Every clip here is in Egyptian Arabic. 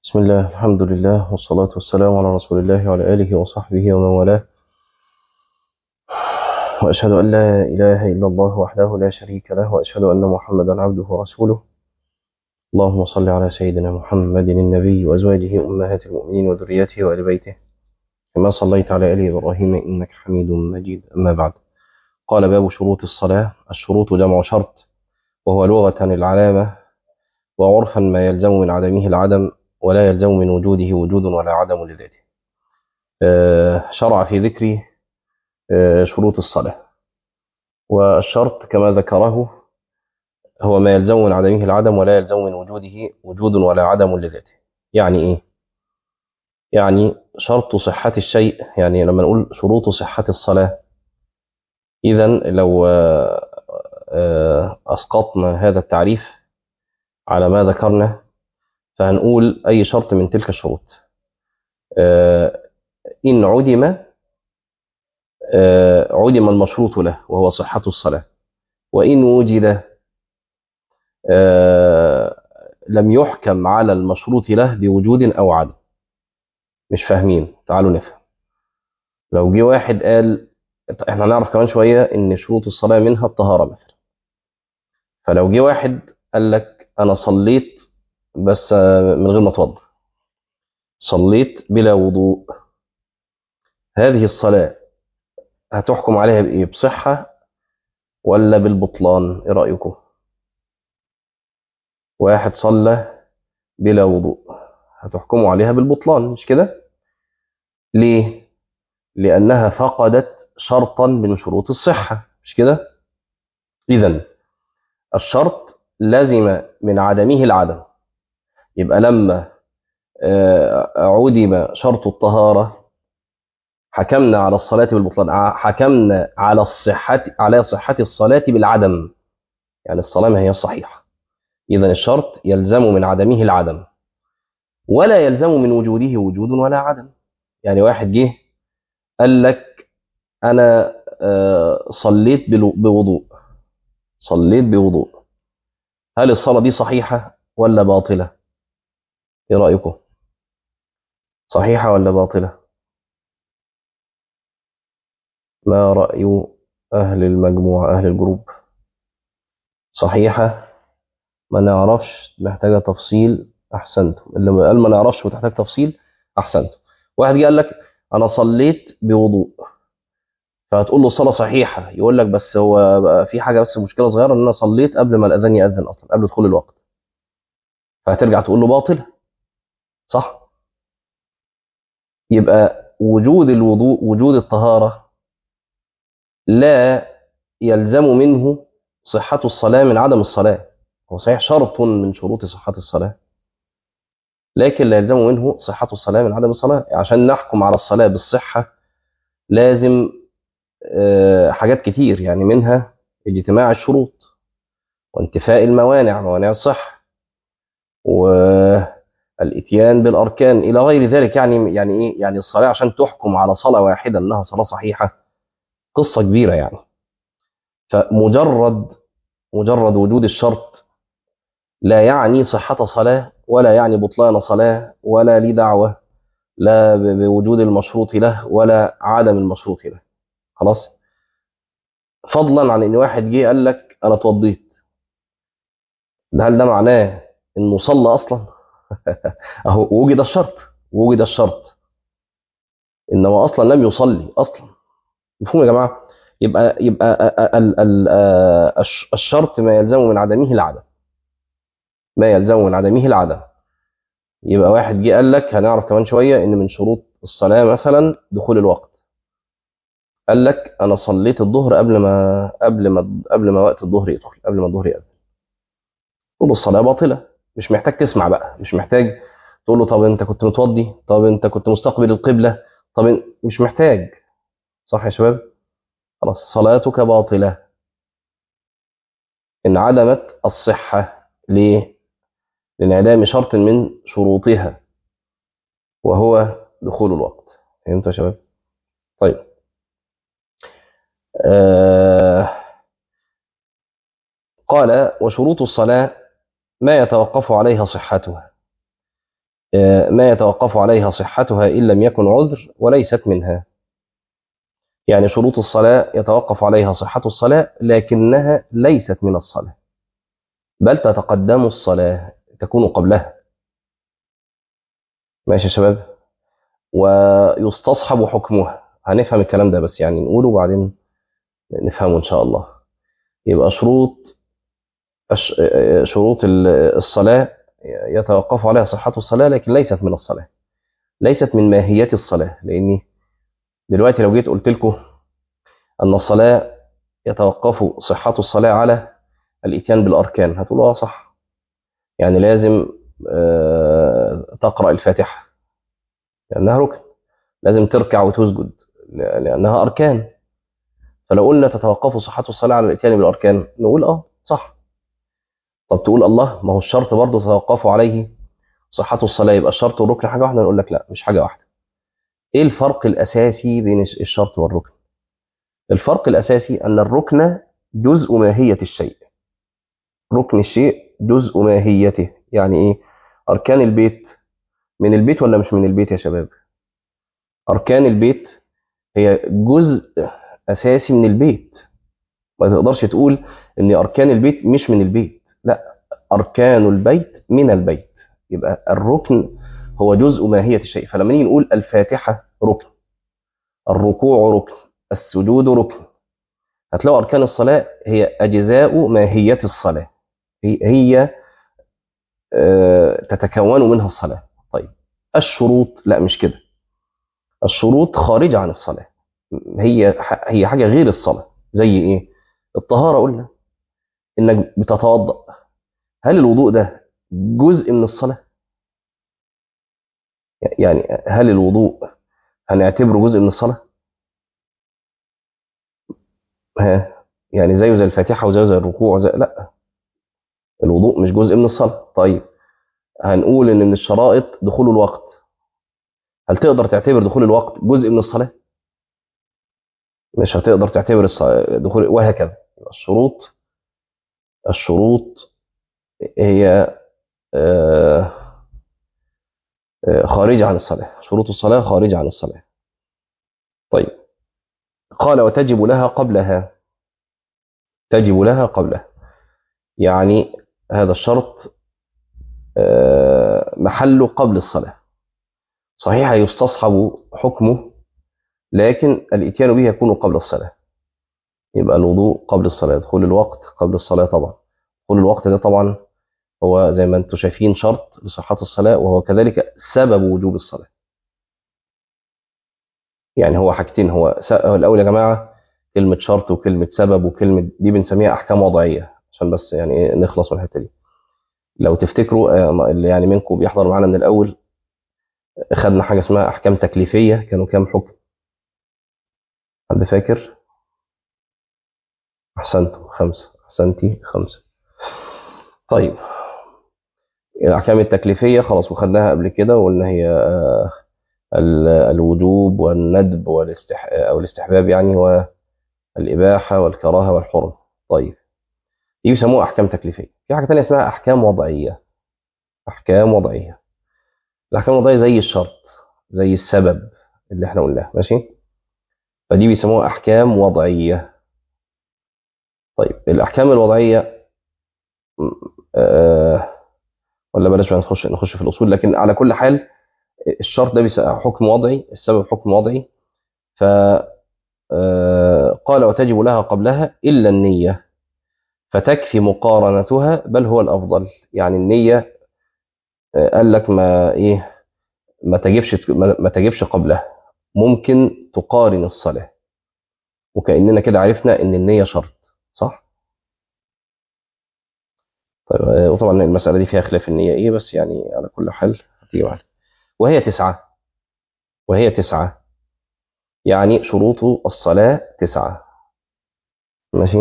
بسم الله الحمد لله والصلاة والسلام على رسول الله وعلى آله وصحبه ومن والاه وأشهد أن لا إله إلا الله وحده لا شريك له وأشهد أن محمدا عبده ورسوله اللهم صل على سيدنا محمد النبي وأزواجه أمهات المؤمنين وذريته وآل بيته كما صليت على آل إبراهيم إنك حميد مجيد أما بعد قال باب شروط الصلاة الشروط جمع شرط وهو لغة العلامة وعرفا ما يلزم من عدمه العدم ولا يلزم من وجوده وجود ولا عدم لذاته آه، شرع في ذكر آه، شروط الصلاة والشرط كما ذكره هو ما يلزم من عدمه العدم ولا يلزم من وجوده وجود ولا عدم لذاته يعني إيه؟ يعني شرط صحة الشيء يعني لما نقول شروط صحة الصلاة إذا لو آه، آه، أسقطنا هذا التعريف على ما ذكرنا فهنقول أي شرط من تلك الشروط آه، إن عدم آه، عدم المشروط له وهو صحة الصلاة وإن وجد آه، لم يحكم على المشروط له بوجود أو عدم مش فاهمين تعالوا نفهم لو جه واحد قال احنا هنعرف كمان شوية إن شروط الصلاة منها الطهارة مثلا فلو جه واحد قال لك أنا صليت بس آه، من غير ما اتوضا صليت بلا وضوء هذه الصلاة هتحكم عليها بإيه بصحة ولا بالبطلان إيه رأيكم واحد صلى بلا وضوء هتحكموا عليها بالبطلان مش كده ليه لأنها فقدت شرطا من شروط الصحة مش كده إذا الشرط لزم من عدمه العدم يبقى لما آه، عدم شرط الطهارة حكمنا على الصلاة بالبطلان ع- حكمنا على الصحة على صحة الصلاة بالعدم يعني الصلاة ما هي صحيحة إذا الشرط يلزم من عدمه العدم ولا يلزم من وجوده وجود ولا عدم يعني واحد جه قال لك أنا آه، صليت بلو- بوضوء صليت بوضوء هل الصلاة دي صحيحة ولا باطلة؟ إيه رأيكم؟ صحيحة ولا باطلة؟ ما رأي أهل المجموعة أهل الجروب؟ صحيحة ما نعرفش محتاجة تفصيل أحسنتم اللي قال ما نعرفش وتحتاج تفصيل أحسنتم واحد جه قال لك أنا صليت بوضوء فهتقول له الصلاة صحيحة يقول لك بس هو بقى في حاجة بس مشكلة صغيرة إن أنا صليت قبل ما الأذان يأذن أصلا قبل دخول الوقت فهترجع تقول له باطلة صح يبقى وجود الوضوء وجود الطهارة لا يلزم منه صحة الصلاة من عدم الصلاة هو صحيح شرط من شروط صحة الصلاة لكن لا يلزم منه صحة الصلاة من عدم الصلاة عشان نحكم على الصلاة بالصحة لازم آه، حاجات كتير يعني منها اجتماع الشروط وانتفاء الموانع موانع الصحة والاتيان بالأركان إلى غير ذلك يعني يعني إيه يعني الصلاة عشان تحكم على صلاة واحدة أنها صلاة صحيحة قصة كبيرة يعني فمجرد مجرد وجود الشرط لا يعني صحة صلاة ولا يعني بطلان صلاة ولا لي دعوة لا ب- بوجود المشروط له ولا عدم المشروط له خلاص فضلا عن ان واحد جه قال لك انا اتوضيت ده هل ده معناه انه صلى اصلا اهو وجد الشرط وجد الشرط انما اصلا لم يصلي اصلا مفهوم يا جماعه يبقى يبقى ال- ال- ال- الش- الشرط ما يلزم من عدمه العدم ما يلزم من عدمه العدم يبقى واحد جه قال لك هنعرف كمان شويه ان من شروط الصلاه مثلا دخول الوقت قال لك انا صليت الظهر قبل ما قبل ما قبل ما وقت الظهر يدخل قبل ما الظهر يأذن تقول له الصلاه باطله مش محتاج تسمع بقى مش محتاج تقول له طب انت كنت متوضي طب انت كنت مستقبل القبله طب إن- مش محتاج صح يا شباب خلاص صلاتك باطله ان عدمت الصحه ليه لانعدام شرط من شروطها وهو دخول الوقت فهمتوا يا شباب طيب آه قال وشروط الصلاة ما يتوقف عليها صحتها آه، ما يتوقف عليها صحتها إن لم يكن عذر وليست منها يعني شروط الصلاة يتوقف عليها صحة الصلاة لكنها ليست من الصلاة بل تتقدم الصلاة تكون قبلها ماشي يا شباب ويستصحب حكمها هنفهم الكلام ده بس يعني نقوله وبعدين نفهمه إن شاء الله يبقى شروط الش- شروط ال- الصلاة يتوقف عليها صحة الصلاة لكن ليست من الصلاة ليست من ماهية الصلاة لأني دلوقتي لو جيت قلت لكم أن الصلاة يتوقف صحة الصلاة على الإتيان بالأركان هتقولوا اه صح يعني لازم آه، تقرأ الفاتحة لأنها ركن لازم تركع وتسجد ل- لأنها أركان فلو قلنا تتوقف صحة الصلاة على الإتيان بالأركان نقول اه صح طب تقول الله ما هو الشرط برضه تتوقف عليه صحة الصلاة يبقى الشرط والركن حاجة واحدة نقول لك لا مش حاجة واحدة ايه الفرق الأساسي بين الشرط والركن الفرق الأساسي أن الركن جزء ماهية الشيء ركن الشيء جزء ماهيته يعني ايه أركان البيت من البيت ولا مش من البيت يا شباب أركان البيت هي جزء أساسي من البيت ما تقدرش تقول ان أركان البيت مش من البيت لا أركان البيت من البيت يبقى الركن هو جزء ماهية الشيء فلما نيجي نقول الفاتحة ركن الركوع ركن السجود ركن هتلاقوا أركان الصلاة هي أجزاء ماهية الصلاة هي, هي آه، تتكون منها الصلاة طيب الشروط لا مش كده الشروط خارجة عن الصلاة هي هي حاجة غير الصلاة زي إيه الطهارة قلنا إنك بتتوضأ هل الوضوء ده جزء من الصلاة يعني هل الوضوء هنعتبره جزء من الصلاة ها يعني زيه زي الفاتحة وزيه زي الركوع وزي لا الوضوء مش جزء من الصلاة طيب هنقول ان من الشرائط دخول الوقت هل تقدر تعتبر دخول الوقت جزء من الصلاة مش هتقدر تعتبر الص- دخول وهكذا يبقى الشروط الشروط هي آه، آه، خارجة عن الصلاة شروط الصلاة خارجة عن الصلاة طيب قال وتجب لها قبلها تجب لها قبلها يعني هذا الشرط آه، محله قبل الصلاة صحيح يستصحب حكمه لكن الاتيان به يكون قبل الصلاة يبقى الوضوء قبل الصلاة دخول الوقت قبل الصلاة طبعا دخول الوقت ده طبعا هو زي ما انتم شايفين شرط لصحة الصلاة وهو كذلك سبب وجوب الصلاة يعني هو حاجتين هو س- هو الأول يا جماعة كلمة شرط وكلمة سبب وكلمة دي بنسميها أحكام وضعية عشان بس يعني إيه نخلص من الحتة دي لو تفتكروا آه، اللي يعني منكم بيحضر معانا من الأول خدنا حاجة اسمها أحكام تكليفية كانوا كام حكم حد فاكر أحسنتوا خمسة أحسنتي خمسة طيب الأحكام التكليفية خلاص وخدناها قبل كده وقلنا هي آه، ال- الوجوب والندب والاستح أو الاستحباب يعني والإباحة والكراهة والحرم طيب دي بيسموها أحكام تكليفية في حاجة تانية اسمها أحكام وضعية أحكام وضعية الأحكام الوضعية زي الشرط زي السبب اللي احنا قلناه ماشي فدي بيسموها أحكام وضعية طيب الأحكام الوضعية م- آه ولا بلاش بقى نخش نخش في الأصول لكن على كل حال الشرط ده بيس- حكم وضعي السبب حكم وضعي ف آه، قال وتجب لها قبلها إلا النية فتكفي مقارنتها بل هو الأفضل يعني النية آه، قال لك ما إيه ما تجبش ما ما تجبش قبلها ممكن تقارن الصلاة وكأننا كده عرفنا إن النية شرط صح؟ طيب آه، وطبعا المسألة دي فيها خلاف النية إيه بس يعني على كل حال هتيجي معانا وهي تسعة وهي تسعة يعني شروط الصلاة تسعة ماشي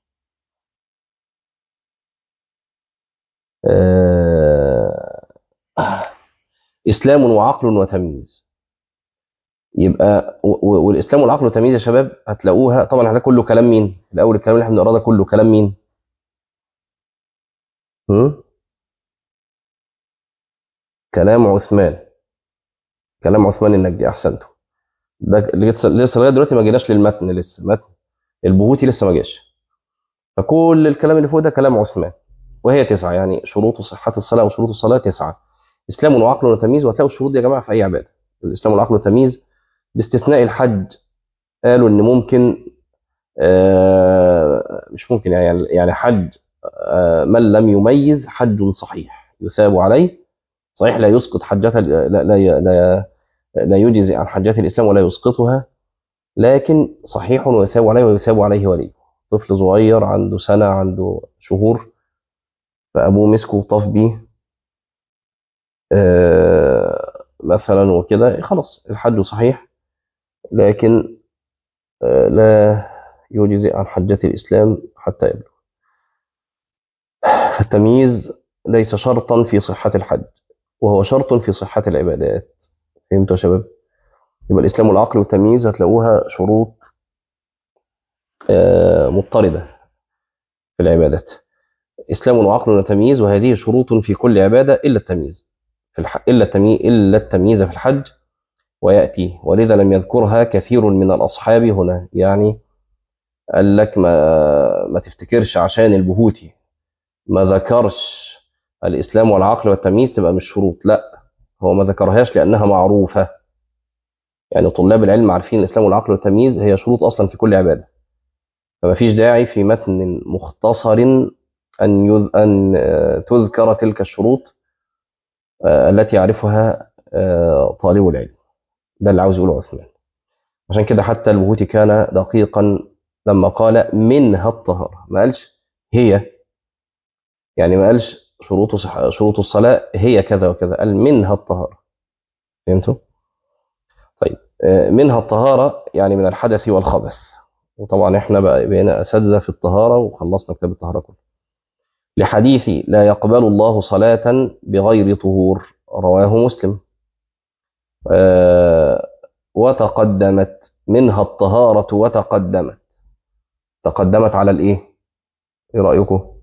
آه، إسلام وعقل وتمييز يبقى و- و- والإسلام والعقل والتمييز يا شباب هتلاقوها طبعا احنا كله كلام مين؟ الأول الكلام اللي احنا بنقراه ده كله كلام مين؟ هم؟ كلام عثمان كلام عثمان النجدي احسنتم ده لسه لسه لغايه دلوقتي ما جيناش للمتن لسه متن البهوتي لسه ما جاش فكل الكلام اللي فوق ده كلام عثمان وهي تسعه يعني شروط صحه الصلاه وشروط الصلاه تسعه اسلام وعقل وتمييز وهتلاقوا الشروط دي يا جماعه في اي عباده الاسلام والعقل والتمييز باستثناء الحج قالوا ان ممكن آه مش ممكن يعني يعني حج آه من لم يميز حج صحيح يثاب عليه صحيح لا يسقط حجة لا لا لا, لا يجزي عن حجات الإسلام ولا يسقطها لكن صحيح ويثاب عليه ويثاب عليه وليه طفل صغير عنده سنة عنده شهور فأبوه مسكه وطاف بيه آه مثلا وكده خلاص الحج صحيح لكن آه لا يجزي عن حجة الإسلام حتى يبلغ فالتمييز ليس شرطا في صحة الحج وهو شرط في صحة العبادات فهمتوا يا شباب يبقى الإسلام والعقل والتمييز هتلاقوها شروط مضطردة في العبادات إسلام وعقل وتمييز وهذه شروط في كل عبادة إلا التمييز في الح... إلا التمييز إلا التمييز في الحج ويأتي ولذا لم يذكرها كثير من الأصحاب هنا يعني قال لك ما ما تفتكرش عشان البهوتي ما ذكرش الإسلام والعقل والتمييز تبقى مش شروط لا هو ما ذكرهاش لأنها معروفة يعني طلاب العلم عارفين الإسلام والعقل والتمييز هي شروط أصلا في كل عبادة فما فيش داعي في متن مختصر أن يذ... أن تذكر تلك الشروط التي يعرفها طالب العلم ده اللي عاوز يقوله عثمان عشان كده حتى البهوتي كان دقيقا لما قال منها الطهارة ما قالش هي يعني ما قالش شروط صح... شروط الصلاة هي كذا وكذا قال منها الطهارة فهمتوا؟ طيب منها الطهارة يعني من الحدث والخبث وطبعا احنا بقى بقينا أساتذة في الطهارة وخلصنا كتاب الطهارة كله لحديث لا يقبل الله صلاة بغير طهور رواه مسلم آه وتقدمت منها الطهارة وتقدمت تقدمت على الايه ايه رأيكم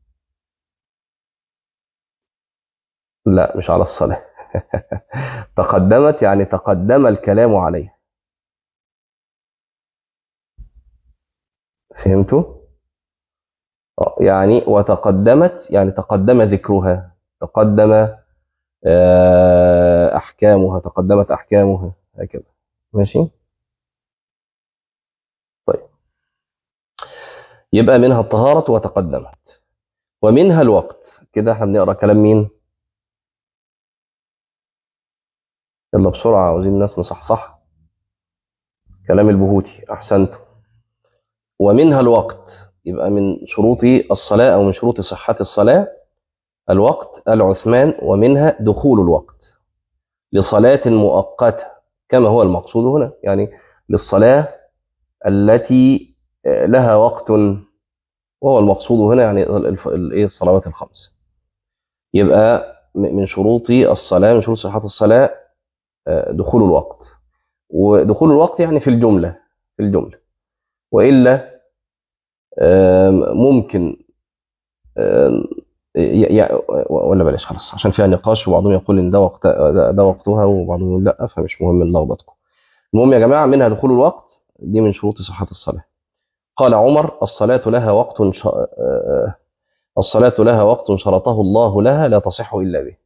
لا مش على الصلاة تقدمت يعني تقدم الكلام عليها فهمتوا يعني وتقدمت يعني تقدم ذكرها تقدم أحكامها تقدمت أحكامها هكذا ماشي طيب يبقى منها الطهارة وتقدمت ومنها الوقت كده احنا بنقرا كلام مين يلا بسرعة عاوزين الناس مصحصح كلام البهوتي أحسنتم ومنها الوقت يبقى من شروط الصلاة أو من شروط صحة الصلاة الوقت العثمان ومنها دخول الوقت لصلاة مؤقتة كما هو المقصود هنا يعني للصلاة التي لها وقت وهو المقصود هنا يعني الصلوات الخمس يبقى من شروط الصلاة من شروط صحة الصلاة دخول الوقت ودخول الوقت يعني في الجملة في الجملة وإلا ممكن ولا بلاش خلاص عشان فيها نقاش وبعضهم يقول ان ده وقت ده وقتها وبعضهم يقول لا فمش مهم نلخبطكم المهم يا جماعه منها دخول الوقت دي من شروط صحه الصلاه قال عمر الصلاه لها وقت ش... الصلاه لها وقت شرطه الله لها لا تصح الا به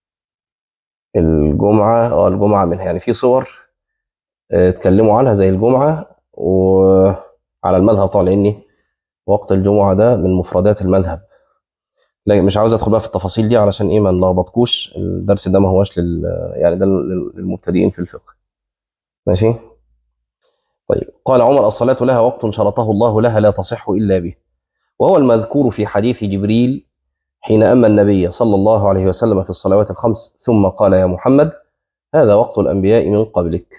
الجمعه اه الجمعه منها يعني في صور اتكلموا عنها زي الجمعه وعلى المذهب طبعا لاني وقت الجمعه ده من مفردات المذهب لا مش عاوز ادخل بقى في التفاصيل دي علشان ايه ما نلخبطكوش الدرس ده ما هوش لل يعني ده للمبتدئين في الفقه ماشي طيب قال عمر الصلاة لها وقت شرطه الله لها لا تصح إلا به وهو المذكور في حديث جبريل حين أما النبي صلى الله عليه وسلم في الصلوات الخمس ثم قال يا محمد هذا وقت الأنبياء من قبلك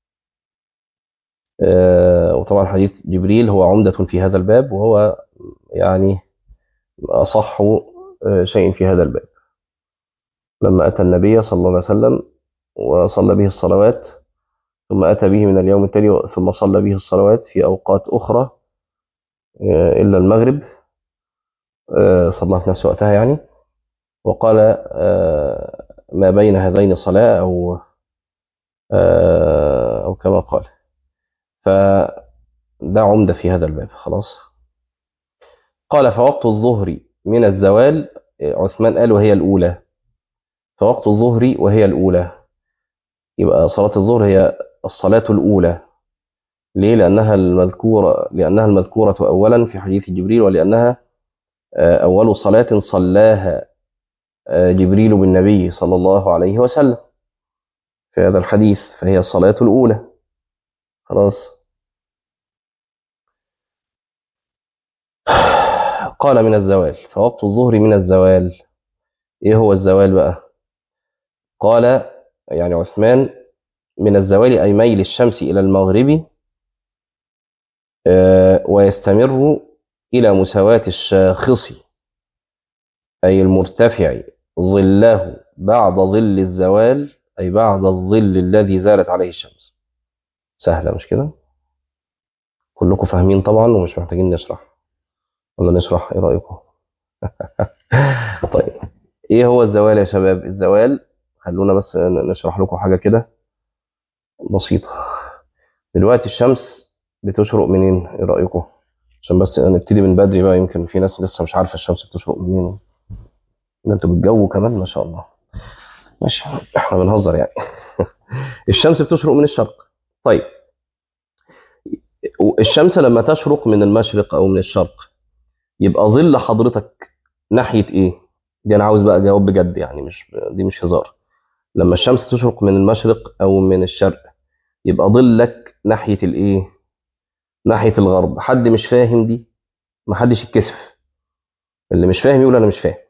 آه وطبعا حديث جبريل هو عمدة في هذا الباب وهو يعني أصح شيء في هذا الباب لما أتى النبي صلى الله عليه وسلم وصلى به الصلوات ثم أتى به من اليوم التالي ثم صلى به الصلوات في أوقات أخرى إلا المغرب صلى في نفس وقتها يعني وقال ما بين هذين صلاة أو آه، أو كما قال فده عمدة في هذا الباب خلاص قال فوقت الظهر من الزوال عثمان قال وهي الأولى فوقت الظهر وهي الأولى يبقى صلاة الظهر هي الصلاة الأولى ليه؟ لأنها المذكورة لأنها المذكورة أولا في حديث جبريل ولأنها آه، أول صلاة صلاها آه، جبريل بالنبي صلى الله عليه وسلم في هذا الحديث فهي الصلاة الأولى خلاص قال من الزوال فوقت الظهر من الزوال إيه هو الزوال بقى قال يعني عثمان من الزوال أي ميل الشمس إلى المغرب آه، ويستمر إلى مساواة الشاخص أي المرتفع ظله بعد ظل الزوال أي بعد الظل الذي زالت عليه الشمس سهلة مش كده؟ كلكم فاهمين طبعا ومش محتاجين نشرح ولا نشرح ايه رأيكم؟ طيب ايه هو الزوال يا شباب؟ الزوال خلونا بس نشرح لكم حاجة كده بسيطة دلوقتي الشمس بتشرق منين؟ ايه رأيكم؟ عشان بس نبتدي من بدري بقى يمكن في ناس لسه مش عارفة الشمس بتشرق منين ده انتوا بالجو كمان ما شاء الله ماشي احنا بنهزر يعني الشمس بتشرق من الشرق طيب الشمس لما تشرق من المشرق او من الشرق يبقى ظل حضرتك ناحيه ايه دي انا عاوز بقى جواب بجد يعني مش دي مش هزار لما الشمس تشرق من المشرق او من الشرق يبقى ظلك ناحيه الايه ناحيه الغرب حد مش فاهم دي ما حدش يتكسف اللي مش فاهم يقول انا مش فاهم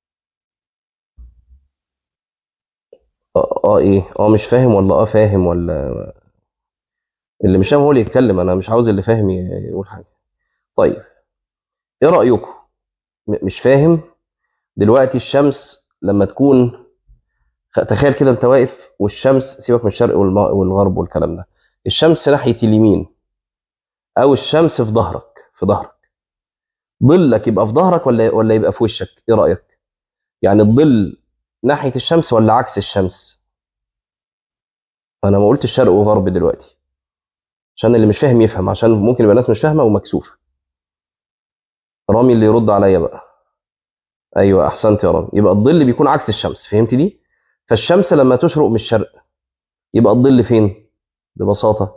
اه آه ايه اه مش فاهم ولا اه فاهم ولا اللي مش فاهم هو اللي يتكلم انا مش عاوز اللي فاهم ي- يقول حاجه طيب ايه رايكم م- مش فاهم دلوقتي الشمس لما تكون خ- تخيل كده انت واقف والشمس سيبك من الشرق والم- والغرب والكلام ده الشمس ناحيه اليمين او الشمس في ظهرك في ظهرك ظلك يبقى في ظهرك ولا ولا يبقى في وشك ايه رايك يعني الظل ناحيه الشمس ولا عكس الشمس انا ما قلت الشرق وغرب دلوقتي عشان اللي مش فاهم يفهم عشان ممكن يبقى ناس مش فاهمه ومكسوفه رامي اللي يرد عليا بقى ايوه احسنت يا رامي يبقى الظل بيكون عكس الشمس فهمت دي فالشمس لما تشرق من الشرق يبقى الظل فين ببساطه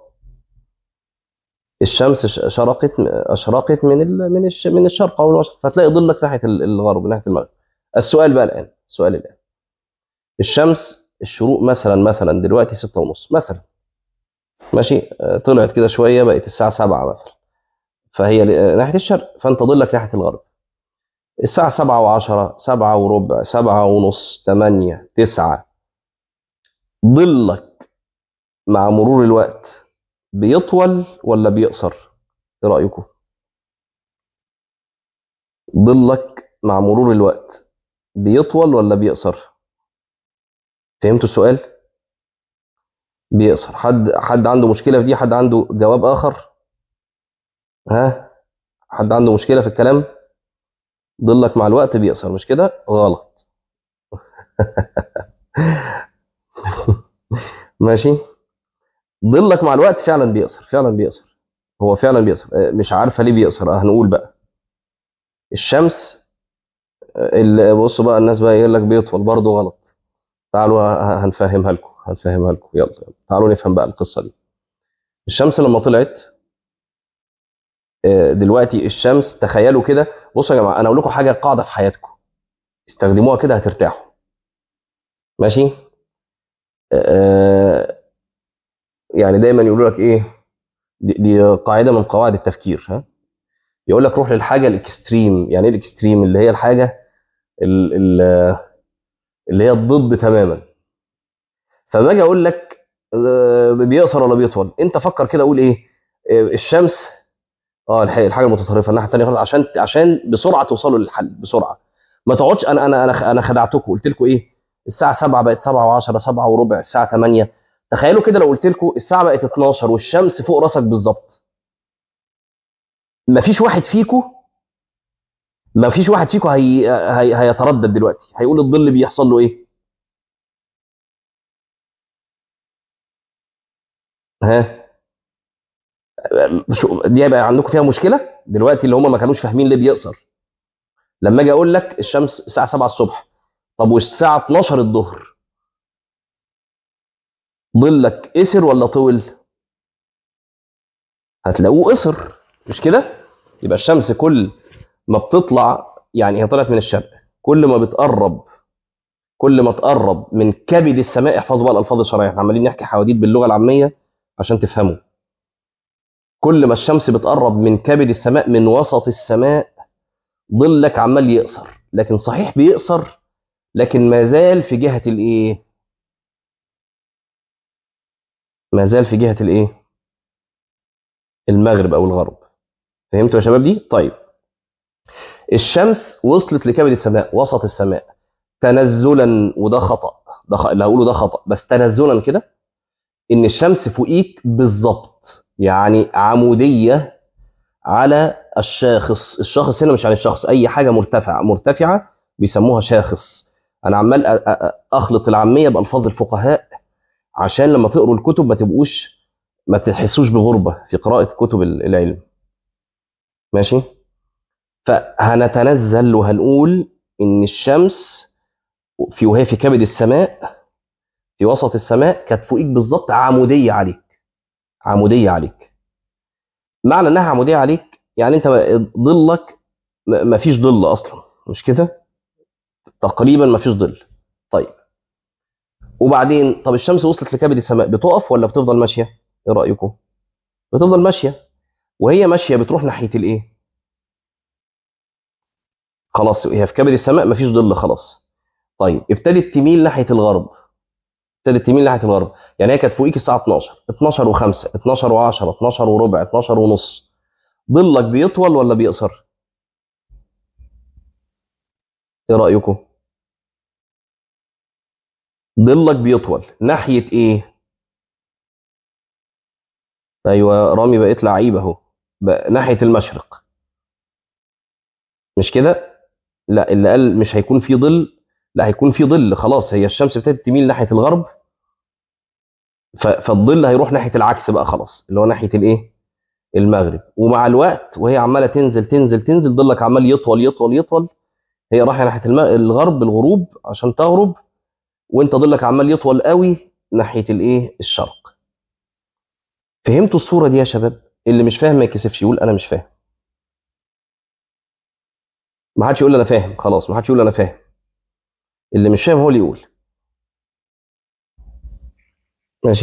الشمس ش- شرقت اشرقت من ال... من الش... من الشرق او المشرق فتلاقي ظلك ناحيه ال- الغرب ناحيه المغرب السؤال بقى الان السؤال الان الشمس الشروق مثلا مثلا دلوقتي ستة ونص مثلا ماشي آه، طلعت كده شويه بقت الساعه 7 مثلا فهي ل- آه، ناحيه الشرق فانت ظلك ناحيه الغرب الساعه 7 و10 7 وربع 7 ونص 8 9 ظلك مع مرور الوقت بيطول ولا بيقصر ايه رايكم ظلك مع مرور الوقت بيطول ولا بيقصر فهمتوا السؤال بيقصر حد حد عنده مشكله في دي حد عنده جواب اخر ها حد عنده مشكله في الكلام ظلك مع الوقت بيقصر مش كده غلط ماشي ظلك مع الوقت فعلا بيقصر فعلا بيقصر هو فعلا بيقصر آه، مش عارفه ليه بيقصر آه، هنقول بقى الشمس آه، اللي بصوا بقى الناس بقى يقول لك بيطول برضه غلط تعالوا ه- هنفهمها لكم هنفهمها لكم يلا يلا. تعالوا نفهم بقى القصه دي الشمس لما طلعت آه، دلوقتي الشمس تخيلوا كده بصوا يا جماعه انا اقول لكم حاجه قاعده في حياتكم استخدموها كده هترتاحوا ماشي آه، يعني دايما يقولوا لك ايه دي, دي قاعده من قواعد التفكير ها يقول لك روح للحاجه الاكستريم يعني ايه الاكستريم اللي هي الحاجه ال- ال- اللي هي الضد تماما فباجي اقول لك آه، بيقصر ولا بيطول انت فكر كده قول ايه آه، الشمس اه الح- الحاجه المتطرفه الناحيه الثانيه خالص عشان عشان بسرعه توصلوا للحل بسرعه ما تقعدش انا انا انا انا خدعتكم قلت لكم ايه الساعه 7 بقت 7 و10 7 وربع الساعه 8 تخيلوا كده لو قلت لكم الساعه بقت 12 والشمس فوق راسك بالظبط مفيش واحد فيكم مفيش واحد فيكم هي... هي... هيتردد دلوقتي هيقول الظل بيحصل له ايه ها شو- دي هيبقى عندكم فيها مشكله دلوقتي اللي هم ما كانوش فاهمين ليه بيقصر لما اجي اقول لك الشمس الساعه 7 الصبح طب والساعه 12 الظهر ظلك قصر ولا طول هتلاقوه قصر مش كده يبقى الشمس كل ما بتطلع يعني هي طلعت من الشرق كل ما بتقرب كل ما تقرب من كبد السماء احفظوا بقى الالفاظ الشرعيه احنا عمالين نحكي حواديت باللغه العاميه عشان تفهموا كل ما الشمس بتقرب من كبد السماء من وسط السماء ظلك عمال يقصر لكن صحيح بيقصر لكن ما زال في جهه الايه ما زال في جهه الايه المغرب او الغرب فهمتوا يا شباب دي طيب الشمس وصلت لكبد السماء وسط السماء تنزلا وده خطا ده خ... اللي هقوله ده خطا بس تنزلا كده ان الشمس فوقيك بالظبط يعني عموديه على الشاخص الشاخص هنا مش عن الشخص اي حاجه مرتفعه مرتفعه بيسموها شاخص انا عمال أ- أ- أ- اخلط العاميه بالفاظ الفقهاء عشان لما تقروا الكتب ما تبقوش ما تحسوش بغربه في قراءه كتب ال- العلم ماشي فهنتنزل وهنقول ان الشمس في وهي في كبد السماء في وسط السماء كانت فوقيك بالظبط عموديه عليك عموديه عليك معنى انها عموديه عليك يعني انت ظلك ما فيش ظل اصلا مش كده تقريبا ما فيش ظل طيب وبعدين طب الشمس وصلت لكبد السماء بتقف ولا بتفضل ماشيه ايه رايكم بتفضل ماشيه وهي ماشيه بتروح ناحيه الايه خلاص هي في كبد السماء ما فيش ظل خلاص طيب ابتدت تميل ناحيه الغرب ابتدت تميل ناحيه الغرب يعني هي كانت فوقيك الساعه 12 12 و5 12 و10 12 وربع 12 ونص ظلك بيطول ولا بيقصر ايه رايكم ظلك بيطول ناحيه ايه ايوه رامي بقيت لعيب اهو بقى ناحيه المشرق مش كده لا اللي قال مش هيكون في ظل لا هيكون في ظل خلاص هي الشمس ابتدت تميل ناحيه الغرب ف- فالظل هيروح ناحيه العكس بقى خلاص اللي هو ناحيه الايه المغرب ومع الوقت وهي عماله تنزل تنزل تنزل ظلك عمال يطول يطول يطول هي رايحه ناحيه الم- الغرب الغروب عشان تغرب وانت ظلك عمال يطول قوي ناحيه الايه الشرق فهمتوا الصوره دي يا شباب اللي مش فاهم ما يكسفش يقول انا مش فاهم ما حدش يقول انا فاهم خلاص ما حدش يقول انا فاهم اللي مش فاهم هو اللي يقول ماشي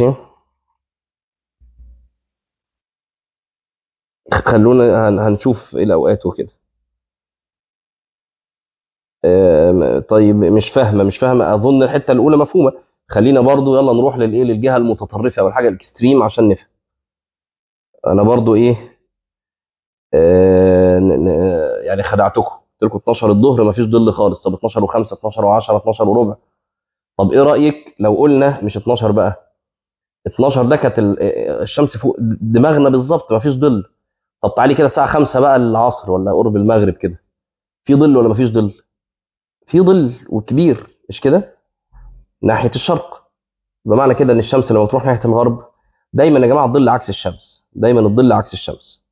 خلونا هن- هنشوف ايه الاوقات وكده آم، طيب مش فاهمه مش فاهمه اظن الحته الاولى مفهومه خلينا برضو يلا نروح للايه للجهه المتطرفه او الحاجه الاكستريم عشان نفهم انا برضو ايه آه ن- ن- يعني خدعتكم قلت لكم 12 الظهر ما فيش ظل خالص طب 12 و5 12 و10 12 وربع طب ايه رايك لو قلنا مش 12 بقى 12 ده كانت ال- الشمس فوق دماغنا بالظبط ما فيش ظل طب تعالي كده الساعه 5 بقى العصر ولا قرب المغرب كده في ظل ولا ما فيش ظل في ظل وكبير مش كده ناحيه الشرق بمعنى كده ان الشمس لما تروح ناحيه الغرب دايما يا جماعه الظل عكس الشمس دايما الظل عكس الشمس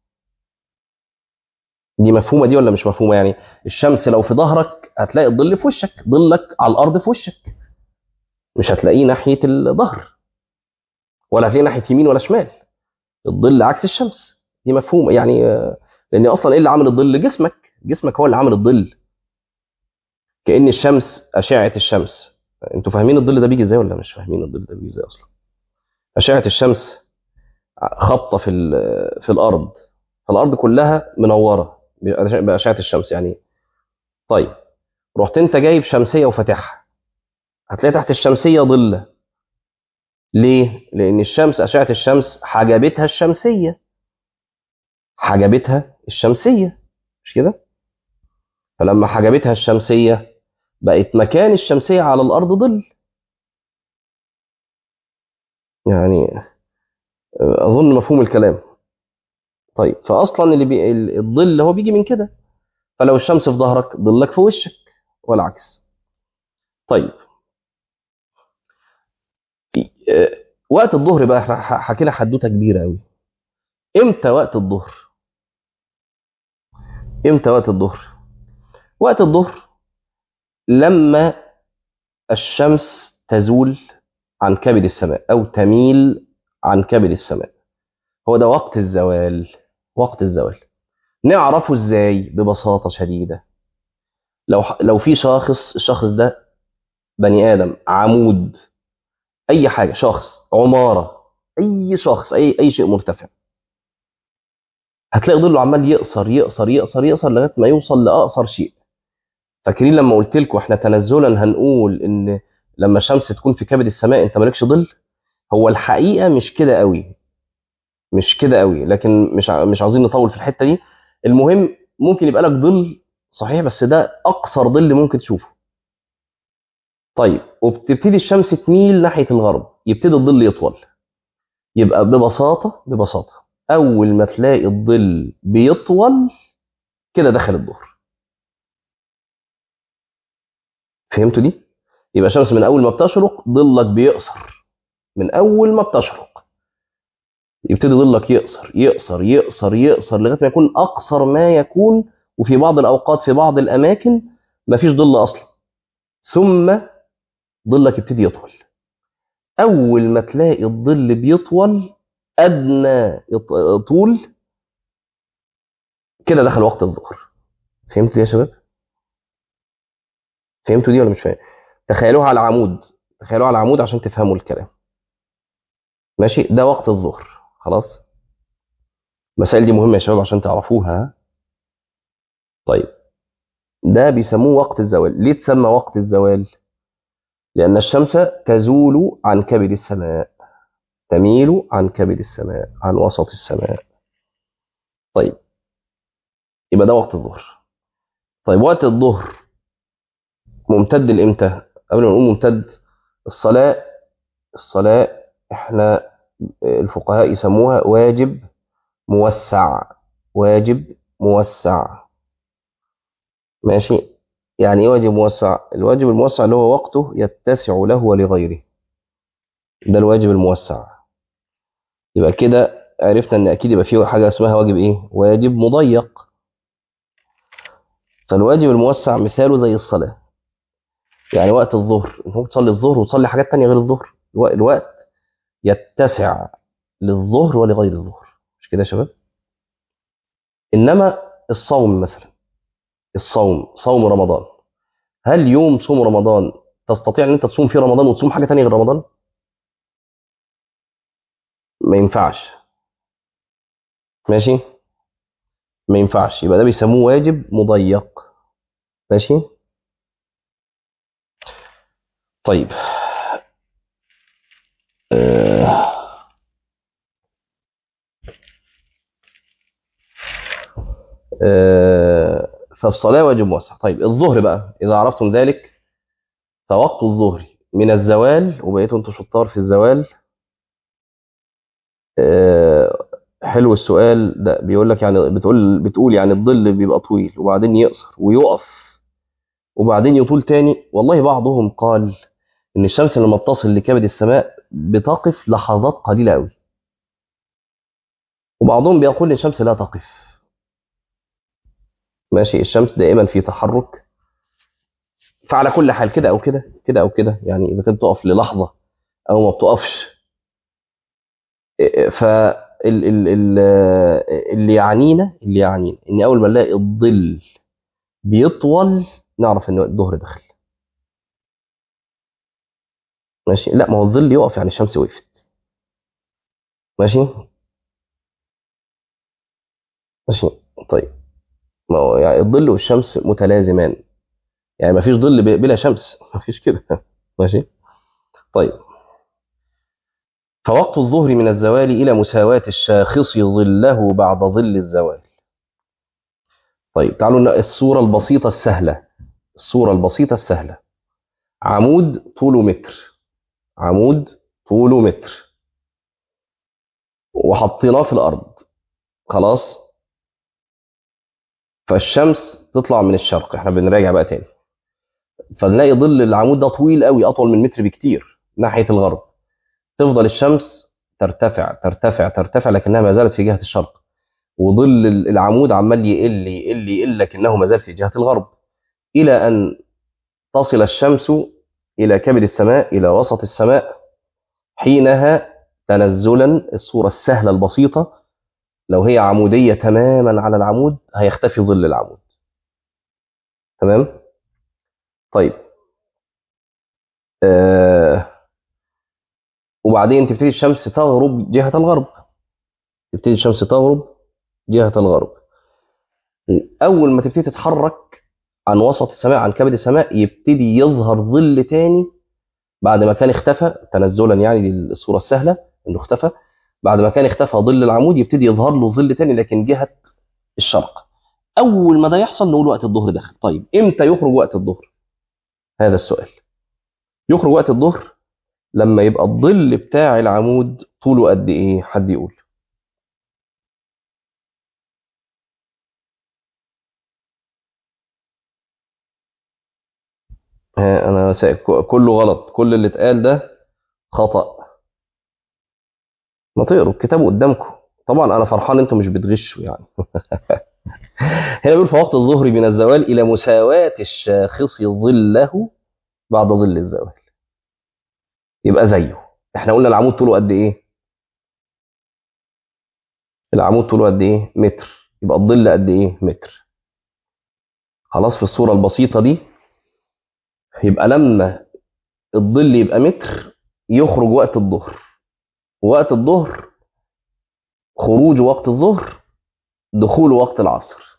دي مفهومه دي ولا مش مفهومه يعني الشمس لو في ظهرك هتلاقي الظل في وشك ظلك على الارض في وشك مش هتلاقيه ناحيه الظهر ولا هتلاقيه ناحيه يمين ولا شمال الظل عكس الشمس دي مفهومه يعني آه، لان اصلا ايه اللي عامل الظل جسمك جسمك هو اللي عامل الظل كأن الشمس أشعة الشمس انتوا فاهمين الظل ده بيجي ازاي ولا مش فاهمين الظل ده بيجي ازاي اصلا أشعة الشمس خبطة في ال- في الأرض فالأرض كلها منورة بأشعة الشمس يعني طيب رحت انت جايب شمسية وفاتحها هتلاقي تحت الشمسية ظل ليه؟ لأن الشمس أشعة الشمس حجبتها الشمسية حجبتها الشمسية مش كده؟ فلما حجبتها الشمسية بقت مكان الشمسية على الأرض ظل يعني أظن مفهوم الكلام طيب فأصلا اللي بي... الظل هو بيجي من كده فلو الشمس في ظهرك ظلك في وشك والعكس طيب وقت الظهر بقى احنا ح- حكينا حدوته كبيره قوي امتى وقت الظهر امتى وقت الظهر وقت الظهر لما الشمس تزول عن كبد السماء او تميل عن كبد السماء هو ده وقت الزوال وقت الزوال نعرفه ازاي ببساطه شديده لو لو في شخص الشخص ده بني ادم عمود اي حاجه شخص عماره اي شخص اي اي شيء مرتفع هتلاقي ظله عمال يقصر يقصر يقصر يقصر لغايه ما يوصل لاقصر شيء فاكرين لما قلت لكم احنا تنزلا هنقول ان لما الشمس تكون في كبد السماء انت مالكش ظل هو الحقيقه مش كده قوي مش كده قوي لكن مش ع- مش عاوزين نطول في الحته دي المهم ممكن يبقى لك ظل صحيح بس ده اقصر ظل ممكن تشوفه طيب وبتبتدي الشمس تميل ناحيه الغرب يبتدي الظل يطول يبقى ببساطه ببساطه اول ما تلاقي الظل بيطول كده دخل الظهر فهمتوا دي يبقى الشمس من اول ما بتشرق ظلك بيقصر من اول ما بتشرق يبتدي ظلك يقصر يقصر يقصر يقصر لغايه ما يكون اقصر ما يكون وفي بعض الاوقات في بعض الاماكن مفيش ظل اصلا ثم ظلك يبتدي يطول اول ما تلاقي الظل بيطول ادنى يط- طول كده دخل وقت الظهر فهمتوا دي يا شباب فهمتوا دي ولا مش فاهم تخيلوها على العمود تخيلوها على العمود عشان تفهموا الكلام ماشي ده وقت الظهر خلاص المسائل دي مهمه يا شباب عشان تعرفوها ها؟ طيب ده بيسموه وقت الزوال ليه تسمى وقت الزوال لأن الشمس تزول عن كبد السماء تميل عن كبد السماء عن وسط السماء طيب يبقى ده وقت الظهر طيب وقت الظهر ممتد لإمتى قبل ما نقول ممتد الصلاة الصلاة احنا الفقهاء يسموها واجب موسع واجب موسع ماشي يعني ايه واجب موسع الواجب الموسع اللي هو وقته يتسع له ولغيره ده الواجب الموسع يبقى كده عرفنا ان اكيد يبقى فيه حاجه اسمها واجب ايه واجب مضيق فالواجب الموسع مثاله زي الصلاه يعني وقت الظهر انت ممكن تصلي الظهر وتصلي حاجات تانية غير الظهر الو- الوقت يتسع للظهر ولغير الظهر مش كده يا شباب انما الصوم مثلا الصوم صوم رمضان هل يوم صوم رمضان تستطيع ان انت تصوم فيه رمضان وتصوم حاجه تانية غير رمضان ما ينفعش ماشي ما ينفعش يبقى ده بيسموه واجب مضيق ماشي طيب آه. آه. فالصلاة واجب موسع طيب الظهر بقى إذا عرفتم ذلك فوقت الظهر من الزوال وبقيتوا انتوا شطار في الزوال آه. حلو السؤال ده بيقول لك يعني بتقول بتقول يعني الظل بيبقى طويل وبعدين يقصر ويقف وبعدين يطول تاني والله بعضهم قال ان الشمس لما بتصل لكبد السماء بتقف لحظات قليله قوي وبعضهم بيقول ان الشمس لا تقف ماشي الشمس دائما في تحرك فعلى كل حال كده او كده كده او كده يعني اذا كانت تقف للحظه او ما بتقفش ف اللي يعنينا اللي يعنينا ان اول ما نلاقي الظل بيطول نعرف ان الظهر دخل ماشي لا ما هو الظل يقف يعني الشمس وقفت ماشي ماشي طيب ما هو يعني الظل والشمس متلازمان يعني ما فيش ظل بلا شمس ما فيش كده ماشي طيب فوقت الظهر من الزوال إلى مساواة الشاخص ظله بعد ظل الزوال طيب تعالوا الصورة البسيطة السهلة الصورة البسيطة السهلة عمود طوله متر عمود طوله متر وحطيناه في الأرض خلاص فالشمس تطلع من الشرق احنا بنراجع بقى تاني فنلاقي ظل العمود ده طويل قوي أطول من متر بكتير ناحية الغرب تفضل الشمس ترتفع ترتفع ترتفع لكنها ما زالت في جهة الشرق وظل العمود عمال يقل يقل يقل لكنه ما زال في جهة الغرب إلى أن تصل الشمس إلى كبد السماء إلى وسط السماء حينها تنزلا الصورة السهلة البسيطة لو هي عمودية تماما على العمود هيختفي ظل العمود تمام طيب آه وبعدين تبتدي الشمس تغرب جهة الغرب تبتدي الشمس تغرب جهة الغرب أول ما تبتدي تتحرك عن وسط السماء عن كبد السماء يبتدي يظهر ظل تاني بعد ما كان اختفى تنزلا يعني للصورة السهلة انه اختفى بعد ما كان اختفى ظل العمود يبتدي يظهر له ظل تاني لكن جهة الشرق أول ما ده يحصل نقول وقت الظهر دخل طيب إمتى يخرج وقت الظهر هذا السؤال يخرج وقت الظهر لما يبقى الظل بتاع العمود طوله قد ايه حد يقول ها انا سا... كله غلط كل اللي اتقال ده خطأ ما تقروا الكتاب قدامكم طبعا انا فرحان انتم مش بتغشوا يعني هنا بيقول فوقت الظهر من الزوال الى مساواة الشاخص ظله بعد ظل الزوال يبقى زيه احنا قلنا العمود طوله قد ايه العمود طوله قد ايه متر يبقى الظل قد ايه متر خلاص في الصورة البسيطة دي يبقى لما الظل يبقى متر يخرج وقت الظهر وقت الظهر خروج وقت الظهر دخول وقت العصر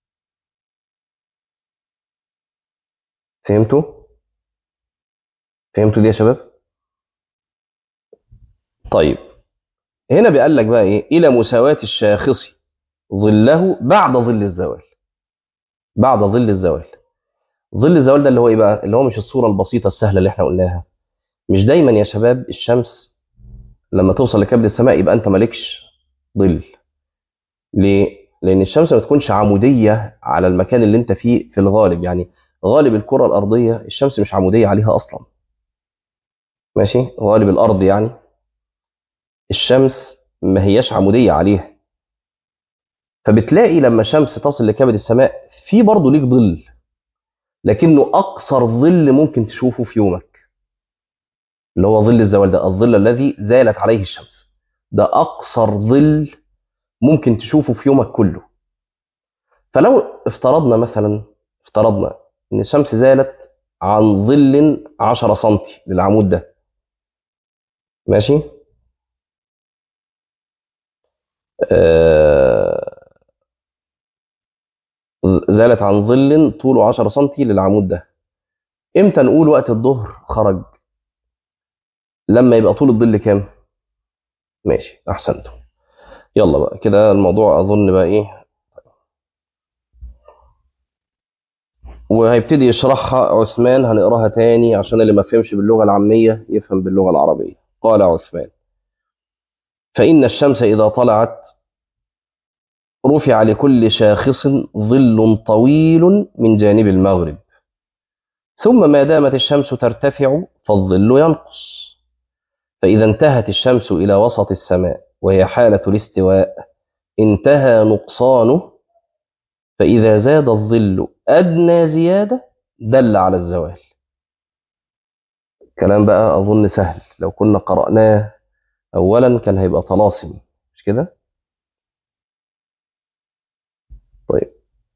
فهمتوا فهمتوا دي يا شباب طيب هنا بيقول لك بقى ايه الى مساواة الشاخص ظله بعد ظل الزوال بعد ظل الزوال ظل الزوال ده اللي هو ايه بقى اللي هو مش الصورة البسيطة السهلة اللي احنا قلناها مش دايما يا شباب الشمس لما توصل لكبد السماء يبقى انت مالكش ظل ليه لان الشمس ما تكونش عمودية على المكان اللي انت فيه في الغالب يعني غالب الكرة الأرضية الشمس مش عمودية عليها أصلا ماشي غالب الأرض يعني الشمس ما هياش عمودية عليها فبتلاقي لما الشمس تصل لكبد السماء في برضه ليك ظل لكنه أقصر ظل ممكن تشوفه في يومك اللي هو ظل الزوال ده الظل الذي زالت عليه الشمس ده أقصر ظل ممكن تشوفه في يومك كله فلو افترضنا مثلا افترضنا ان الشمس زالت عن ظل 10 سم للعمود ده ماشي آه زالت عن ظل طوله 10 سم للعمود ده امتى نقول وقت الظهر خرج لما يبقى طول الظل كام ماشي احسنتم يلا بقى كده الموضوع اظن بقى ايه وهيبتدي يشرحها عثمان هنقراها تاني عشان اللي ما فهمش باللغة العامية يفهم باللغة العربية قال عثمان فإن الشمس إذا طلعت رفع لكل شاخص ظل طويل من جانب المغرب ثم ما دامت الشمس ترتفع فالظل ينقص فإذا انتهت الشمس إلى وسط السماء وهي حالة الاستواء انتهى نقصانه فإذا زاد الظل أدنى زيادة دل على الزوال كلام بقى أظن سهل لو كنا قرأناه أولا كان هيبقى طلاسم مش كده طيب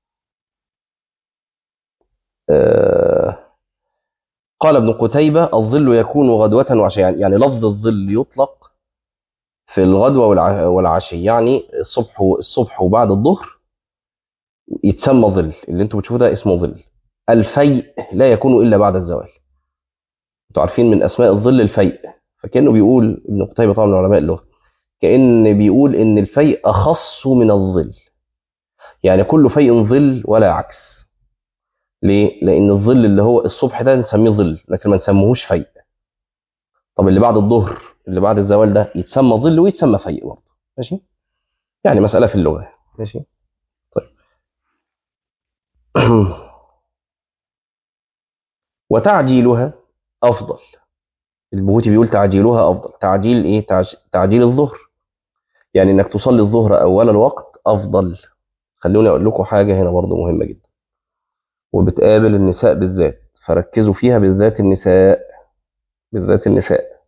آه قال ابن قتيبة الظل يكون غدوة وعشية يعني لفظ الظل يطلق في الغدوة والعشي يعني الصبح الصبح وبعد الظهر يتسمى ظل اللي انتوا بتشوفوه ده اسمه ظل الفيء لا يكون الا بعد الزوال انتوا عارفين من اسماء الظل الفيء فكانه بيقول ابن قتيبة طبعا من علماء اللغة كأن بيقول ان الفيء اخص من الظل يعني كل فيء ظل ولا عكس ليه؟ لأن الظل اللي هو الصبح ده نسميه ظل لكن ما نسميهوش فيء طب اللي بعد الظهر اللي بعد الزوال ده يتسمى ظل ويتسمى فيء برضه ماشي؟ يعني مسألة في اللغة ماشي؟ طيب وتعجيلها أفضل البهوتي بيقول تعجيلها افضل تعجيل ايه تعج- تعجيل الظهر يعني انك تصلي الظهر اول الوقت افضل خلوني اقول لكم حاجه هنا برضو مهمه جدا وبتقابل النساء بالذات فركزوا فيها بالذات النساء بالذات النساء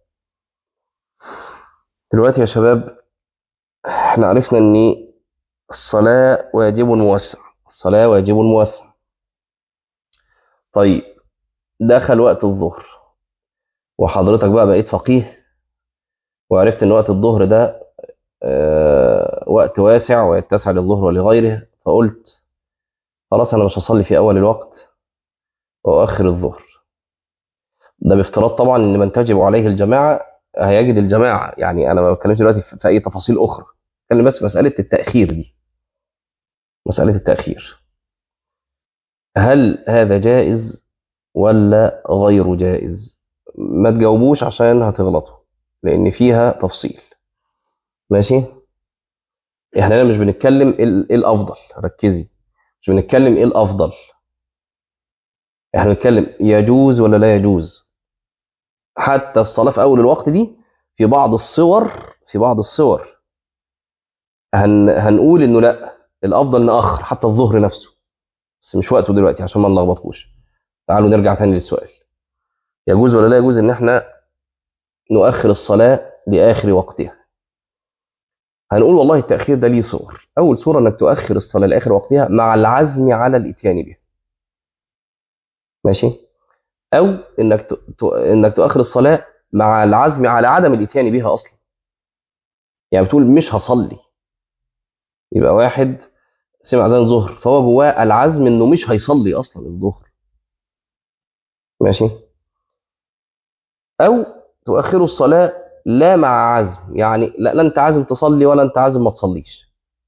دلوقتي يا شباب احنا عرفنا ان الصلاه واجب موسع الصلاه واجب موسع طيب دخل وقت الظهر وحضرتك بقى بقيت فقيه وعرفت ان وقت الظهر ده آه، وقت واسع ويتسع للظهر ولغيره فقلت خلاص انا مش هصلي في اول الوقت واؤخر الظهر ده بافتراض طبعا ان من تجب عليه الجماعه هيجد الجماعه يعني انا ما بتكلمش دلوقتي في في اي تفاصيل اخرى بتكلم بس في مساله التاخير دي مساله التاخير هل هذا جائز ولا غير جائز ما تجاوبوش عشان هتغلطوا لان فيها تفصيل ماشي احنا هنا مش بنتكلم ايه ال- إيه الافضل ركزي مش بنتكلم ايه الافضل احنا بنتكلم يجوز ولا لا يجوز حتى الصلاه في اول الوقت دي في بعض الصور في بعض الصور هن هنقول انه لا الافضل ناخر حتى الظهر نفسه بس مش وقته دلوقتي عشان ما نلخبطكوش تعالوا نرجع تاني للسؤال يجوز ولا لا يجوز ان احنا نؤخر الصلاه لاخر وقتها هنقول والله التاخير ده ليه صور اول صوره انك تؤخر الصلاه لاخر وقتها مع العزم على الاتيان بها ماشي او انك ت... ت... انك تؤخر الصلاه مع العزم على عدم الاتيان بها اصلا يعني بتقول مش هصلي يبقى واحد سمع اذان ظهر فهو جواه العزم انه مش هيصلي اصلا الظهر ماشي او تؤخر الصلاه لا مع عزم يعني لا, لا انت عازم تصلي ولا انت عازم ما تصليش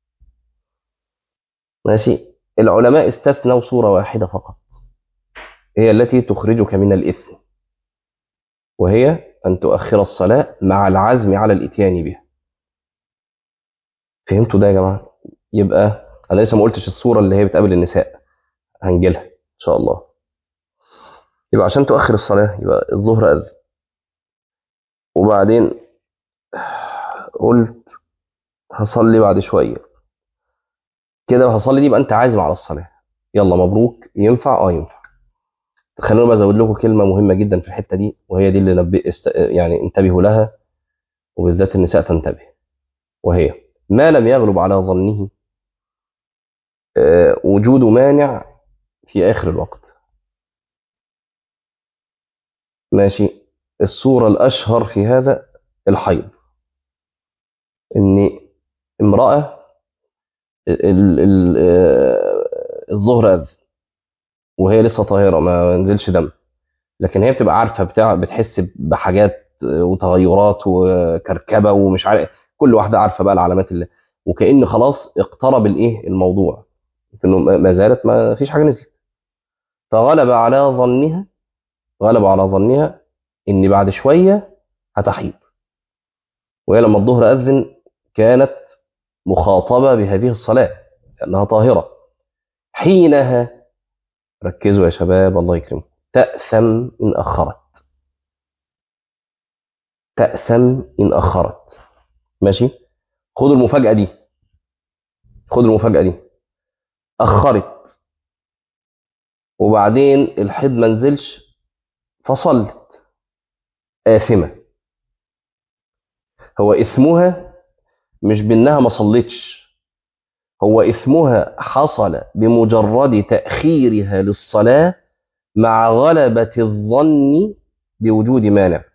ماشي العلماء استثنوا صوره واحده فقط هي التي تخرجك من الاثم وهي ان تؤخر الصلاه مع العزم على الاتيان بها فهمتوا ده يا جماعه يبقى انا لسه ما قلتش الصوره اللي هي بتقابل النساء هنجيلها ان شاء الله يبقى عشان تؤخر الصلاه يبقى الظهر اذن وبعدين قلت هصلي بعد شويه كده هصلي دي يبقى انت عازم على الصلاه يلا مبروك ينفع اه ينفع خلونا بقى ازود لكم كلمه مهمه جدا في الحته دي وهي دي اللي نبي است... يعني انتبهوا لها وبالذات النساء تنتبه وهي ما لم يغلب على ظنه آه، وجود مانع في اخر الوقت ماشي الصوره الاشهر في هذا الحيض ان امراه ال- ال- آه، الظهر اذن وهي لسه طاهره ما نزلش دم لكن هي بتبقى عارفه بتاع بتحس بحاجات وتغيرات وكركبه ومش عارف كل واحده عارفه بقى العلامات اللي وكأن خلاص اقترب الايه الموضوع انه ما ما زالت ما فيش حاجه نزلت فغلب على ظنها غلب على ظنها ان بعد شويه هتحيض وهي لما الظهر اذن كانت مخاطبه بهذه الصلاه لانها طاهره حينها ركزوا يا شباب الله يكرمكم تأثم إن أخرت تأثم إن أخرت ماشي خدوا المفاجأة دي خدوا المفاجأة دي أخرت وبعدين الحيض ما نزلش فصلت آثمة هو إثمها مش بأنها ما صلتش هو إثمها حصل بمجرد تأخيرها للصلاة مع غلبة الظن بوجود مانع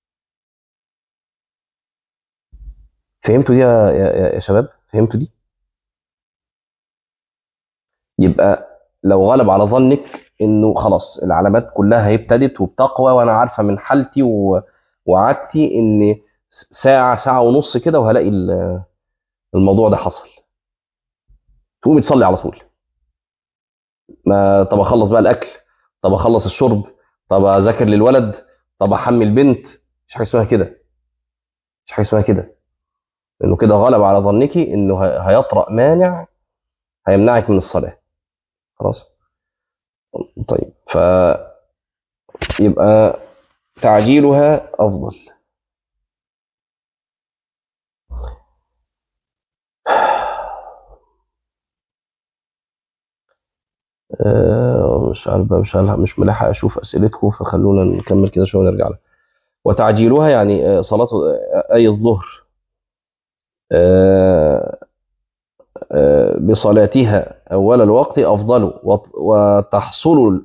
فهمتوا دي يا, يا, يا شباب فهمتوا دي يبقى لو غلب على ظنك انه خلاص العلامات كلها هي ابتدت وبتقوى وانا عارفه من حالتي و- وعادتي ان ساعه ساعه ونص كده وهلاقي ال- الموضوع ده حصل تقومي تصلي على طول ما طب اخلص بقى الاكل طب اخلص الشرب طب اذاكر للولد طب احمل بنت مش حاجه اسمها كده مش حاجه اسمها كده انه كده غلب على ظنك انه ه- هيطرأ مانع هيمنعك من الصلاه خلاص طيب ف يبقى تعجيلها أفضل آه، مش عارف بقى مش عارف مش ملاحق اشوف اسئلتكم فخلونا نكمل كده شويه ونرجع لها وتعجيلها يعني آه، صلاه آه، اي الظهر آه، آه، بصلاتها اول الوقت افضل وت- وتحصل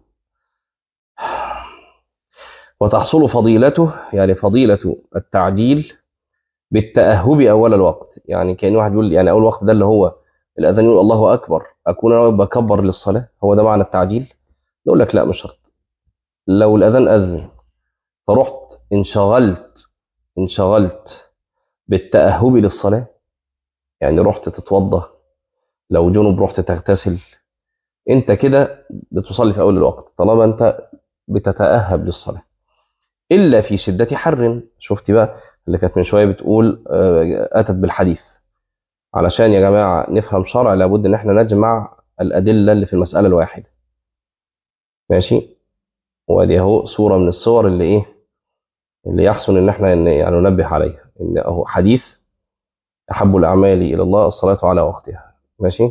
وتحصل فضيلته يعني فضيله التعجيل بالتاهب اول الوقت يعني كان واحد يقول يعني اول وقت ده اللي هو الاذان يقول الله اكبر اكون انا بكبر للصلاه هو ده معنى التعجيل نقول لك لا مش شرط لو الاذان اذن فرحت انشغلت انشغلت بالتأهب للصلاة يعني رحت تتوضى لو جنب رحت تغتسل انت كده بتصلي في اول الوقت طالما انت بتتأهب للصلاة الا في شدة حر شفتي بقى اللي كانت من شوية بتقول آه، اتت بالحديث علشان يا جماعة نفهم شرع لابد ان احنا نجمع الادلة اللي في المسألة الواحدة ماشي وادي اهو صورة من الصور اللي ايه اللي يحسن ان احنا ن- يعني ننبه عليها ان اهو حديث احب الاعمال الى الله الصلاه على وقتها ماشي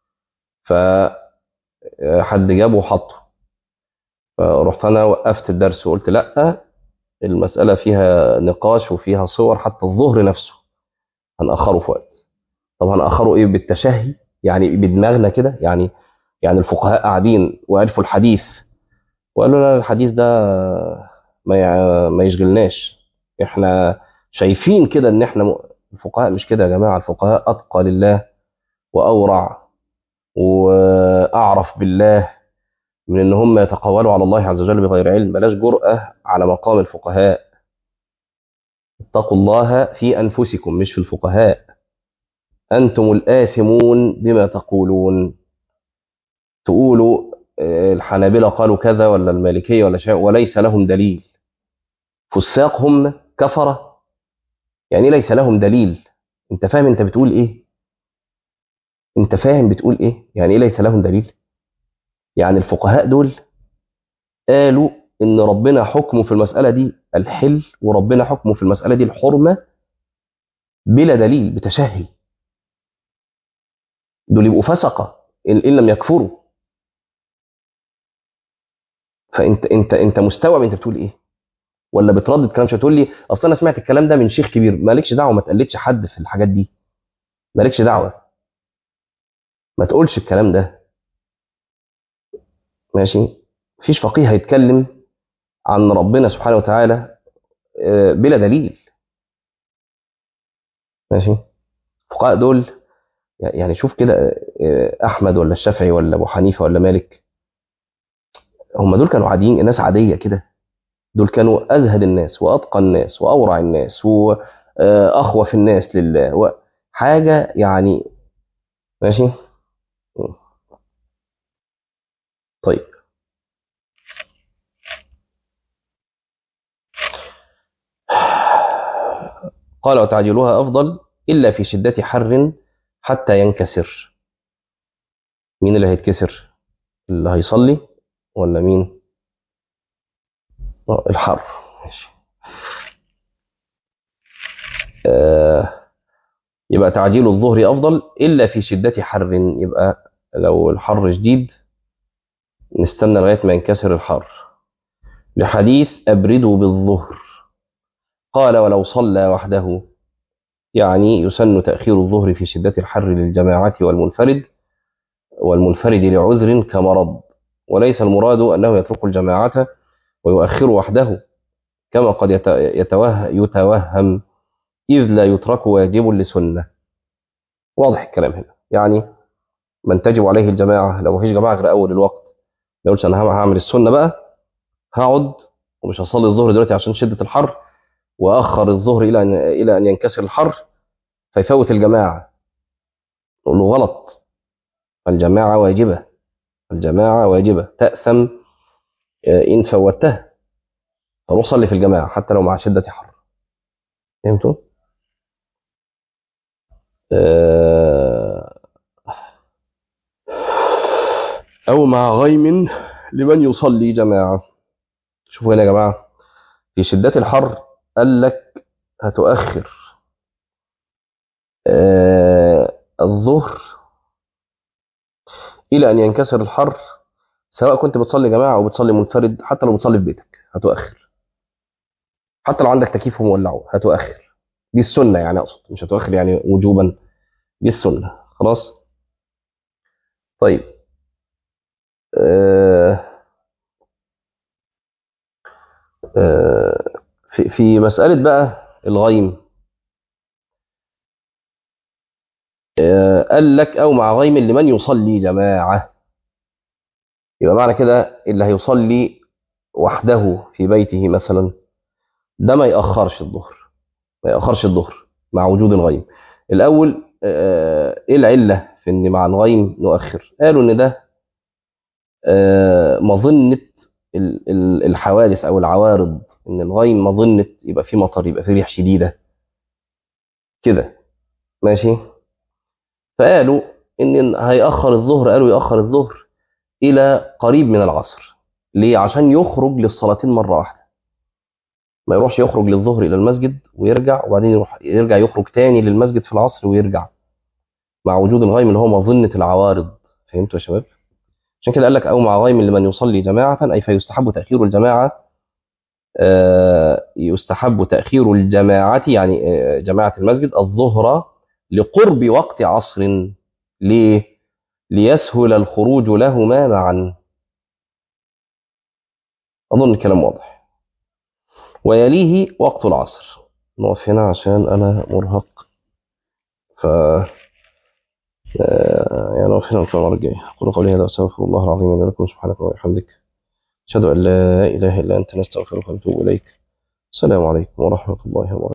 فحد جابه وحطه فرحت انا وقفت الدرس وقلت لا المساله فيها نقاش وفيها صور حتى الظهر نفسه هنأخره في وقت طب هنأخره ايه بالتشهي يعني بدماغنا كده يعني يعني الفقهاء قاعدين وعرفوا الحديث وقالوا لا الحديث ده ما يع- ما يشغلناش احنا شايفين كده ان احنا م- الفقهاء مش كده يا جماعه الفقهاء اتقى لله واورع واعرف بالله من ان هم يتقولوا على الله عز وجل بغير علم بلاش جرأة على مقام الفقهاء اتقوا الله في انفسكم مش في الفقهاء انتم الاثمون بما تقولون تقولوا آه، الحنابلة قالوا كذا ولا المالكية ولا شيء وليس لهم دليل فساق هم كفرة يعني إيه ليس لهم دليل انت فاهم انت بتقول ايه انت فاهم بتقول ايه يعني ايه ليس لهم دليل يعني الفقهاء دول قالوا ان ربنا حكمه في المسألة دي الحل وربنا حكمه في المسألة دي الحرمة بلا دليل بتشهي دول يبقوا فسقة إن, إن لم يكفروا فانت انت انت مستوعب انت بتقول ايه ولا بتردد كلام شويه تقول لي اصل انا سمعت الكلام ده من شيخ كبير مالكش دعوه ما تقلدش حد في الحاجات دي مالكش دعوه ما تقولش الكلام ده ماشي مفيش فقيه هيتكلم عن ربنا سبحانه وتعالى آه، بلا دليل ماشي الفقهاء دول يعني شوف كده آه، احمد ولا الشافعي ولا ابو حنيفه ولا مالك هم دول كانوا عاديين ناس عاديه كده دول كانوا ازهد الناس واتقى الناس واورع الناس واخوف الناس لله وحاجه يعني ماشي طيب قال وتعجيلها أفضل إلا في شدة حر حتى ينكسر مين اللي هيتكسر اللي هيصلي ولا مين آه، الحر ماشي آه يبقى تعجيل الظهر أفضل إلا في شدة حر يبقى لو الحر شديد نستنى لغاية ما ينكسر الحر لحديث أبردوا بالظهر قال ولو صلى وحده يعني يسن تأخير الظهر في شدة الحر للجماعة والمنفرد والمنفرد لعذر كمرض وليس المراد أنه يترك الجماعة ويؤخر وحده كما قد يت- يتوه يتوهم إذ لا يترك واجب لسنة واضح الكلام هنا يعني من تجب عليه الجماعة لو مفيش جماعة غير أول الوقت ما يقولش أنا هعمل السنة بقى هقعد ومش هصلي الظهر دلوقتي عشان شدة الحر وأخر الظهر إلى أن إلى أن ينكسر الحر فيفوت الجماعة نقول له غلط الجماعة واجبة الجماعة واجبة تأثم آه، إن فوتها فروح صلي في الجماعة حتى لو مع شدة حر فهمتوا؟ آه، أو مع غيم لمن يصلي جماعة شوفوا هنا يا جماعة في شدة الحر قال لك هتؤخر آه الظهر إلى أن ينكسر الحر سواء كنت بتصلي جماعة أو بتصلي منفرد حتى لو بتصلي في بيتك هتؤخر حتى لو عندك تكييف ومولعه هتؤخر دي السنة يعني أقصد مش هتؤخر يعني وجوبا دي السنة خلاص طيب آه آه في في مسألة بقى الغيم آه قال لك أو مع غيم لمن يصلي جماعة يبقى معنى كده اللي هيصلي وحده في بيته مثلا ده ما يأخرش الظهر ما يأخرش الظهر مع وجود الغيم الأول آه إيه العلة في إن مع الغيم نؤخر قالوا إن ده آه مظنة ال- ال- الحوادث أو العوارض إن الغيم مظنة يبقى فيه مطر يبقى فيه ريح شديدة كده ماشي فقالوا إن هيأخر الظهر قالوا يأخر الظهر إلى قريب من العصر ليه عشان يخرج للصلاتين مرة واحدة ما يروحش يخرج للظهر إلى المسجد ويرجع وبعدين يروح يرجع يخرج تاني للمسجد في العصر ويرجع مع وجود الغيم اللي هو مظنة العوارض فهمتوا يا شباب عشان كده قال لك أو مع غيم لمن يصلي جماعة أي فيستحب تأخير الجماعة آه، يستحب تأخير الجماعة يعني آه، جماعة المسجد الظهر لقرب وقت عصر ليه؟ ليسهل الخروج لهما معا أظن الكلام واضح ويليه وقت العصر نقف هنا عشان أنا مرهق ف آه، يعني نقف هنا ونكمل المرة الجاية أقول قولي هذا وأستغفر الله العظيم لي ولكم سبحانك وبحمدك أشهد أن لا إله إلا أنت نستغفرك ونتوب إليك السلام عليكم ورحمة الله وبركاته